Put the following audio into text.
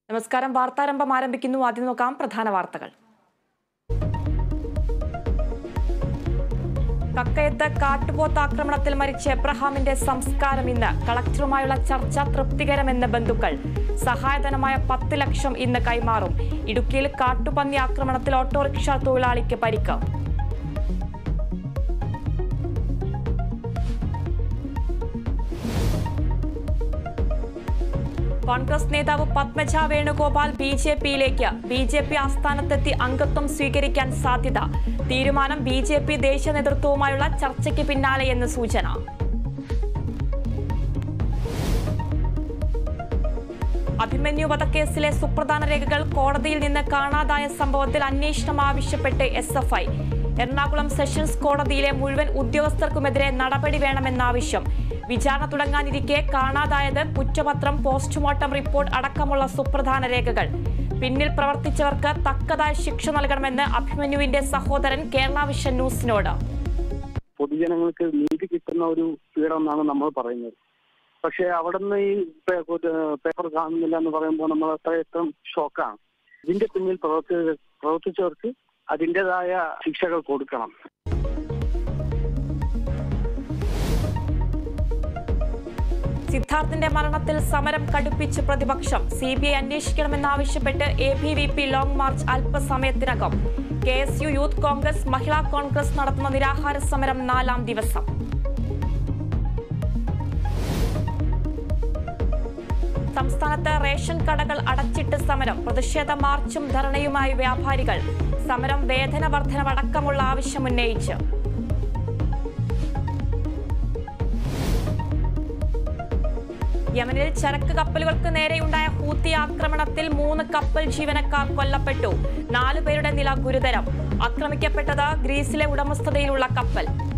നമസ്കാരം വാർത്താരംഭം ആരംഭിക്കുന്നു ആദ്യം നോക്കാം പ്രധാന വാർത്തകൾ കക്കയത്ത് കാട്ടുപോത്ത് ആക്രമണത്തിൽ മരിച്ച എബ്രഹാമിന്റെ സംസ്കാരം ഇന്ന് കളക്ടറുമായുള്ള ചർച്ച തൃപ്തികരമെന്ന് ബന്ധുക്കൾ സഹായധനമായ പത്ത് ലക്ഷം ഇന്ന് കൈമാറും ഇടുക്കിയിൽ കാട്ടുപന്നി ആക്രമണത്തിൽ ഓട്ടോറിക്ഷ തൊഴിലാളിക്ക് പരിക്ക് കോൺഗ്രസ് നേതാവ് പത്മജ വേണുഗോപാൽ ബി ജെ പിയിലേക്ക് ബി ജെ പി ആസ്ഥാനത്തെത്തി അംഗത്വം സ്വീകരിക്കാൻ സാധ്യത തീരുമാനം ബി ജെ പി ദേശീയ നേതൃത്വവുമായുള്ള ചർച്ചയ്ക്ക് പിന്നാലെയെന്ന് സൂചന അഭിമന്യു വധക്കേസിലെ സുപ്രധാന രേഖകൾ കോടതിയിൽ നിന്ന് കാണാതായ സംഭവത്തിൽ അന്വേഷണം ആവശ്യപ്പെട്ട് S F I Ernakulam sessions കോടതിയിലെ മുഴുവൻ ഉദ്യോഗസ്ഥർക്കുമെതിരെ നടപടി വേണമെന്നാവശ്യം വിചാരണ തുടങ്ങാനിരിക്കെ കാണാതായത് കുറ്റപത്രം പോസ്റ്റ്മോർട്ടം റിപ്പോർട്ട് അടക്കമുള്ള സുപ്രധാന രേഖകൾ പിന്നിൽ പ്രവർത്തിച്ചവർക്ക് തക്കതായ ശിക്ഷ നൽകണമെന്ന് അഭിമന്യുവിന്റെ സഹോദരൻ കേരള വിഷൻ ന്യൂസിനോട് പൊതുജനങ്ങൾക്ക് നീതി കിട്ടുന്ന ഒരു പീഠം എന്നാണ് നമ്മൾ പറയുന്നത് പക്ഷെ അവിടെ നിന്ന് ഈ പേ- ഇത് പേപ്പർ കാണുന്നില്ല എന്ന് പറയുമ്പോൾ നമ്മൾ അത്രയത്രം ഷോക്കാണ് ഇതിന്റെ പിന്നിൽ പ്രവർത്തി പ്രവർത്തിച്ചവർക്ക് അതിൻ്റെതായ ശിക്ഷകൾ കൊടുക്കണം സിദ്ധാർത്ഥിന്റെ മരണത്തിൽ സമരം കടുപ്പിച്ച് പ്രതിപക്ഷം സി ബി ഐ അന്വേഷിക്കണമെന്നാവശ്യപ്പെട്ട് A B V P long march അല്പസമയത്തിനകം K S U youth Congress Mahila Congress നടത്തുന്ന നിരാഹാര സമരം നാലാം ദിവസം സംസ്ഥാനത്ത് റേഷൻ കടകൾ അടച്ചിട്ട് സമരം പ്രതിഷേധ മാർച്ചും ധർണയുമായി വ്യാപാരികൾ സമരം വേതന വർധനവടക്കമുള്ള ആവശ്യമുന്നയിച്ച് യമനിൽ ചരക്ക് കപ്പലുകൾക്ക് നേരെയുണ്ടായ ഹൂത്തി ആക്രമണത്തിൽ മൂന്ന് കപ്പൽ ജീവനക്കാർ കൊല്ലപ്പെട്ടു നാലു പേരുടെ നില ഗുരുതരം ആക്രമിക്കപ്പെട്ടത് ഗ്രീസിലെ ഉടമസ്ഥതയിലുള്ള കപ്പൽ